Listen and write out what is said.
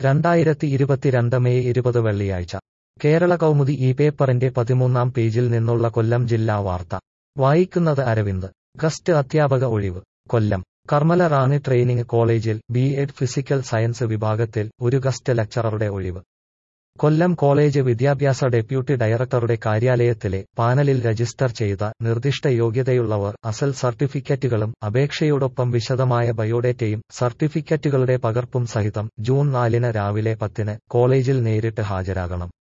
രണ്ടായിരത്തി ഇരുപത്തിരണ്ട് മെയ് ഇരുപത് വെള്ളിയാഴ്ച കേരള കൗമുദി ഈ പേപ്പറിന്റെ പതിമൂന്നാം പേജിൽ നിന്നുള്ള കൊല്ലം ജില്ലാ വാർത്ത വായിക്കുന്നത് അരവിന്ദ് ഗസ്റ്റ് അധ്യാപക ഒഴിവ് കൊല്ലം കർമ്മല റാണി ട്രെയിനിങ് കോളേജിൽ ബി എഡ് ഫിസിക്കൽ സയൻസ് വിഭാഗത്തിൽ ഒരു ഗസ്റ്റ് ലെക്ചററുടെ ഒഴിവ് കൊല്ലം കോളേജ് വിദ്യാഭ്യാസ ഡെപ്യൂട്ടി ഡയറക്ടറുടെ കാര്യാലയത്തിലെ പാനലിൽ രജിസ്റ്റർ ചെയ്ത നിർദ്ദിഷ്ട യോഗ്യതയുള്ളവർ അസൽ സർട്ടിഫിക്കറ്റുകളും അപേക്ഷയോടൊപ്പം വിശദമായ ബയോഡേറ്റയും സർട്ടിഫിക്കറ്റുകളുടെ പകർപ്പും സഹിതം ജൂൺ നാലിന് രാവിലെ പത്തിന് കോളേജിൽ നേരിട്ട് ഹാജരാകണം